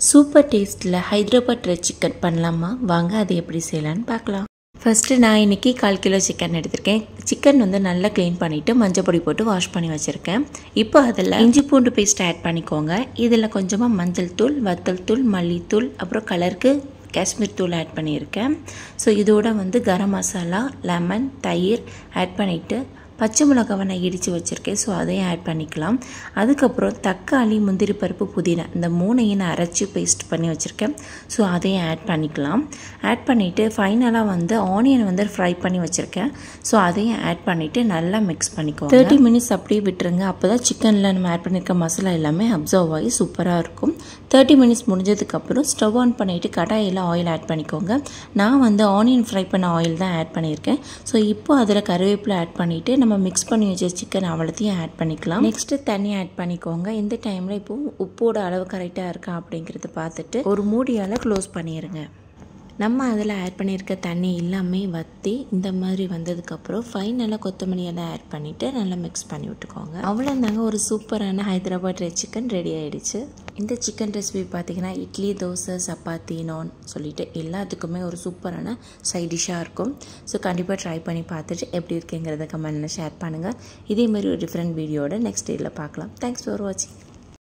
super டேஸ்ட்டில் Hyderabad red chicken பண்ணலாமா வாங்க அது எப்படி செய்யலான்னு பார்க்கலாம் ஃபஸ்ட்டு நான் இன்றைக்கி கால் கிலோ சிக்கன் எடுத்திருக்கேன் சிக்கன் வந்து நல்லா க்ளீன் பண்ணிவிட்டு மஞ்சள் பொடி போட்டு வாஷ் பண்ணி வச்சுருக்கேன் இப்போ அதில் இஞ்சி பூண்டு பேஸ்ட் ஆட் பண்ணிக்கோங்க இதில் கொஞ்சமாக மஞ்சள் தூள் வத்தல் தூள் மல்லித்தூள் அப்புறம் கலருக்கு காஷ்மீர் தூள் ஆட் பண்ணியிருக்கேன் ஸோ இதோட வந்து கரம் மசாலா லெமன் தயிர் ஆட் பண்ணிவிட்டு பச்சை மிளகாவை நான் இடித்து வச்சுருக்கேன் ஸோ அதையும் ஆட் பண்ணிக்கலாம் அதுக்கப்புறம் தக்காளி முந்திரி பருப்பு புதினா இந்த மூணையும் நான் அரைச்சி பேஸ்ட் பண்ணி வச்சுருக்கேன் ஸோ அதையும் ஆட் பண்ணிக்கலாம் ஆட் பண்ணிவிட்டு ஃபைனலாக வந்து ஆனியன் வந்து ஃப்ரை பண்ணி வச்சுருக்கேன் ஸோ அதையும் ஆட் பண்ணிவிட்டு நல்லா மிக்ஸ் பண்ணிக்கோங்க தேர்ட்டி மினிட்ஸ் அப்படியே விட்டுருங்க அப்போ தான் சிக்கனில் நம்ம ஆட் பண்ணியிருக்க மசாலா எல்லாமே அப்சர்வ் ஆகி சூப்பராக இருக்கும் தேர்ட்டி மினிட்ஸ் முடிஞ்சதுக்கப்புறம் ஸ்டவ் ஆன் பண்ணிவிட்டு கடாயில் ஆயில் ஆட் பண்ணிக்கோங்க நான் வந்து ஆனியன் ஃப்ரை பண்ண ஆயில் தான் ஆட் பண்ணியிருக்கேன் ஸோ இப்போ அதில் கருவேப்பிலை ஆட் பண்ணிவிட்டு நம்ம மிக்ஸ் பண்ணி வச்ச சிக்கன் அவ்வளோத்தையும் ஆட் பண்ணிக்கலாம் நெக்ஸ்ட்டு தண்ணி ஆட் பண்ணிக்கோங்க இந்த டைமில் இப்போ உப்போட அளவு கரெக்டாக இருக்கா அப்படிங்கிறத பார்த்துட்டு ஒரு மூடியால் க்ளோஸ் பண்ணிடுங்க நம்ம அதில் ஆட் பண்ணியிருக்க தண்ணி எல்லாமே வற்றி இந்த மாதிரி வந்ததுக்கப்புறம் ஃபைனலாக கொத்தமல்லி எல்லாம் ஆட் பண்ணிவிட்டு நல்லா மிக்ஸ் பண்ணி விட்டுக்கோங்க அவ்வளோந்தாங்க ஒரு சூப்பரான ஹைதராபாத் ரெட் சிக்கன் ரெடி ஆகிடுச்சு இந்த சிக்கன் ரெசிபி பார்த்தீங்கன்னா இட்லி தோசை சப்பாத்தி நான் சொல்லிட்டு எல்லாத்துக்குமே ஒரு சூப்பரான சைட் டிஷ்ஷாக இருக்கும் ஸோ கண்டிப்பாக ட்ரை பண்ணி பார்த்துட்டு எப்படி இருக்குங்கிறத கமெண்ட்டில் ஷேர் பண்ணுங்கள் இதே மாதிரி ஒரு டிஃப்ரெண்ட் வீடியோட நெக்ஸ்ட் டேயில் பார்க்கலாம் தேங்க்ஸ் ஃபார் வாட்சிங்